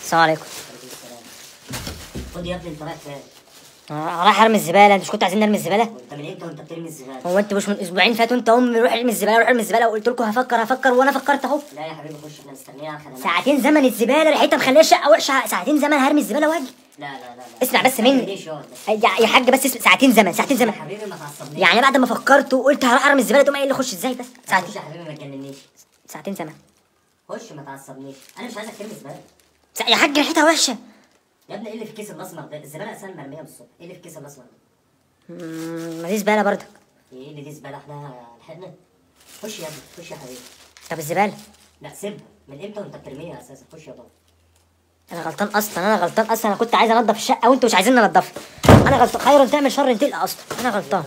السلام عليكم خد يا ابني انت رايح فين؟ آه، رايح ارمي الزباله انتوا مش كنتوا عايزين نرمي الزباله وانت من امتى وانت بترمي الزباله؟ هو انتوا مش من اسبوعين فاتوا انت امي روح ارمي الزباله روح ارمي الزباله وقلت لكم هفكر هفكر وانا فكرت اهو لا يا حبيبي خش احنا مستنيين على الخدمات ساعتين زمن الزباله ريحتها مخليه الشقه وحشه ساعتين زمن هرمي الزباله واجي لا لا لا لا اسمع بس مني. ليش يقعد بس يا يا حاج بس اسمع ساعتين زمن ساعتين يا زمن حبيبي ما تعصبنيش يعني بعد ما فكرت وقلت هروح ارمي الزباله تقوم قايل لي خش ازاي بس خش ساعتين يا حبيبي ما تجننيش ساعتين زمن خش ما تعصبنيش انا مش عايزك ترمي زباله سا- يا حاج ريحتها وحشه يا ابني ايه اللي في الكيس الاسمر ده؟ الزباله اساسا مرميه من الصبح ايه اللي في الكيس الاسمر ده؟ مم، ما دي زباله برضك ايه اللي دي زباله احنا لحقنا خش يا ابني خش يا حبيبي طب الزباله لا سيبها من امتى وانت بترميها اساسا خش يا بابا انا غلطان اصلا انا غلطان اصلا انا كنت عايز انضف الشقه وانتوا مش عايزين ننضفها انا غلطان خير تعمل شر تلقى اصلا انا غلطان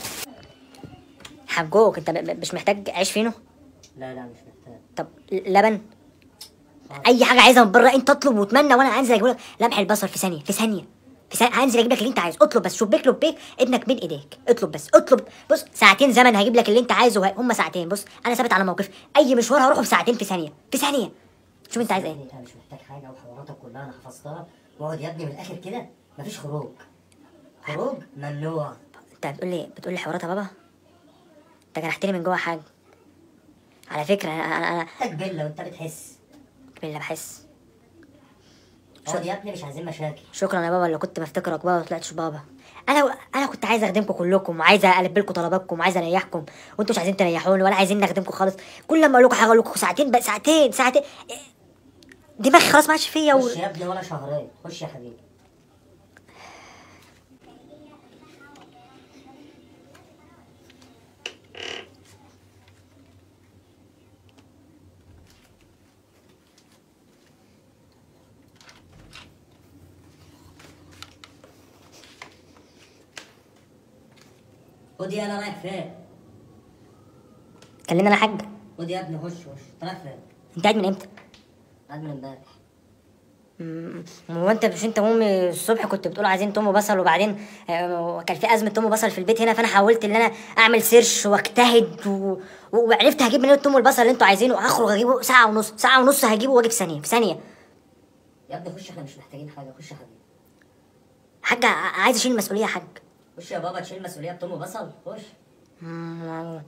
حجوك انت ب- ب- مش محتاج عيش فينو لا لا مش محتاج طب لبن اي حاجه عايزها من بره انت اطلب واتمنى وانا هنزل اجيب لك لمح البصل في ثانيه في ثانيه في ثانيه هنزل اجيب لك اللي انت عايزه اطلب بس شبيك لبيك ابنك بين ايديك اطلب بس اطلب بص ساعتين زمن هجيب لك اللي انت عايزه وه- هم ساعتين بص انا ثابت على موقفي اي مشوار هروحه في ساعتين في ثانيه في ثانيه شوف انت عايز ايه انا مش محتاج حاجه وحواراتك كلها انا حفظتها واقعد يا ابني من الاخر كده مفيش خروج خروج ممنوع انت بتقول لي بتقول لي حوارات يا بابا انت جرحتني من جوه حاجه على فكره انا انا انا محتاج بيلا وانت بتحس بالله بحس اقعد يا ابني مش عايزين مشاكل شكرا يا بابا اللي كنت بفتكرك بابا طلعتش بابا انا انا كنت عايز اخدمكم كلكم وعايزه البي لكم طلباتكم وعايزه اريحكم وانتوا مش عايزين تريحوني ولا عايزين نخدمكم خالص كل لما اقول لكم حاجه اقول لكم ساعتين بقى ساعتين ساعتين إيه، دماغي خلاص ما عادش فيا و... خش يا ابني ولا شهرين خش يا حبيبي خد يا انا رايح فين؟ كلمني انا حاج خد يا ابني خش خش انت رايح فين؟ انت قاعد من امتى قاعد من امبارح مم، هو انت مش انت وامي الصبح كنت بتقول عايزين توم وبصل وبعدين آه، كان في ازمه توم وبصل في البيت هنا فانا حاولت ان انا اعمل سيرش واجتهد و... وعرفت هجيب منين التوم والبصل اللي انتوا عايزينه هخرج اجيبه ساعه ونص ساعه ونص هجيبه واجي في ثانيه في ثانيه يا ابني خش احنا مش محتاجين حاجه خش يا حبيبي حاج ع- عايز اشيل المسؤوليه يا حاج خش يا بابا تشيل مسؤوليه بتوم وبصل خش ما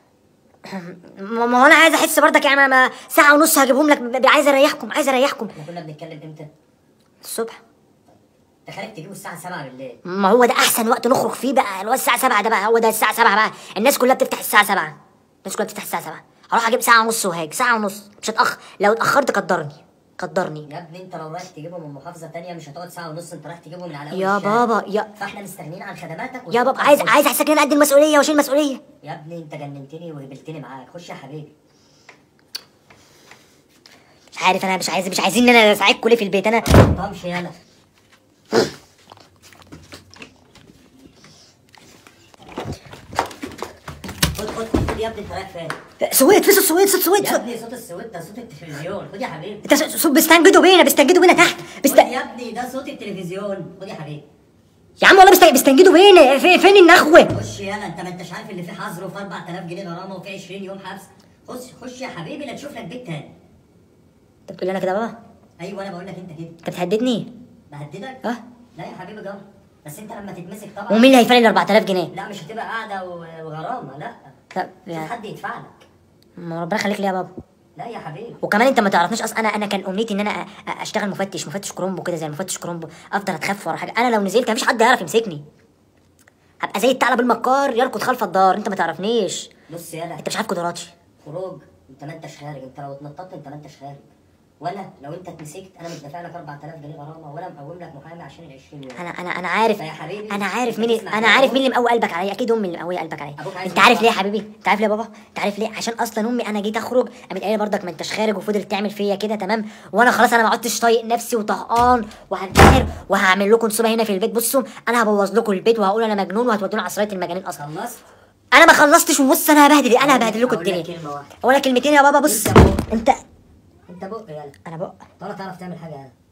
ما هو انا عايز احس برضك يعني ما- ما ساعه ونص هجيبهم لك ب- ب- عايز اريحكم عايز اريحكم احنا كنا بنتكلم امتى؟ الصبح انت خارج تجيبه الساعه 7 بالليل ما هو ده احسن وقت نخرج فيه بقى اللي هو الساعه 7 ده بقى هو ده الساعه 7 بقى الناس كلها بتفتح الساعه 7 الناس كلها بتفتح الساعه 7 هروح اجيب ساعه ونص وهاجي ساعه ونص مش هتاخر لو اتاخرت قدرني قدرني يا ابني انت لو رايح تجيبه من محافظه تانية مش هتقعد ساعه ونص انت رايح تجيبه من على اول يا الشارع. بابا يا فاحنا مستغنيين عن خدماتك يا بابا عايز عايز احسك ان انا قد المسؤوليه واشيل مسؤوليه يا ابني انت جننتني وهبلتني معاك خش يا حبيبي مش عارف انا مش عايز مش عايزين ان انا اساعدكم ليه في البيت انا طمش يالا خد خد خد خد يا ابني انت رايح فين؟ سويت في صوت سويت صوت سويت يا صوت ابني صوت السويت ده صوت التلفزيون خد يا حبيبي انت صوت- صوت بيستنجدوا بينا بيستنجدوا بينا تحت بست... خد يا ابني ده صوت التلفزيون خد يا حبيبي يا عم والله بيست- بيستنجدوا بينا في- فين النخوه خش يالا انت ما انتش عارف اللي فيه حظر وفي 4000 جنيه غرامه وفي 20 يوم حبس خش خش يا حبيبي لا تشوف لك بيت تاني انت بتقول لي انا كده يا بابا ايوه انا بقول لك انت كده انت بتهددني بهددك اه لا يا حبيبي جرب بس انت لما تتمسك طبعا ومين اللي هيفرق ال 4000 جنيه لا مش هتبقى قاعده و- وغرامه لا لا شوف يا حد يدفع لك ما ربنا يخليك لي يا بابا لا يا حبيبي وكمان انت ما تعرفنيش اصلا انا انا كان امنيتي ان انا أ- أ- اشتغل مفتش مفتش كرومبو كده زي المفتش كرومبو افضل اتخفى ورا حاجه انا لو نزلت مفيش حد هيعرف يمسكني هبقى زي الثعلب المكار يركض خلف الدار انت ما تعرفنيش بص يالا انت مش عارف قدراتي خروج انت ما انتش خارج انت لو اتنططت انت ما انتش خارج وانا لو انت اتمسكت انا مش دافع لك 4000 جنيه غرامه ولا مقوم لك محامي عشان ال 20 يوم انا انا انا عارف يا حبيبي، انا عارف انت مين تسمع انا كلام عارف مين أبوك؟ اللي مقوي قلبك عليا اكيد امي اللي مقويه قلبك عليا أبوك عايز انت عارف ليه يا يطلع. حبيبي انت عارف ليه يا بابا انت عارف ليه عشان اصلا امي انا جيت اخرج قامت قايله برضك ما انتش خارج وفضلت تعمل فيا كده تمام وانا خلاص انا ما عدتش طايق نفسي وطهقان وهنتحر وهعمل لكم نصوبه هنا في البيت بصوا انا هبوظ لكم البيت وهقول انا مجنون وهتودوني عصريه المجانين اصلا خلصت انا ما خلصتش وبص انا هبهدل انا هبهدل لكم أقول لك الدنيا كلمة واحدة. ولا كلمتين يا بابا بص انت بق. انت انت بق يالا انا بقى ولا تعرف تعمل حاجه يالا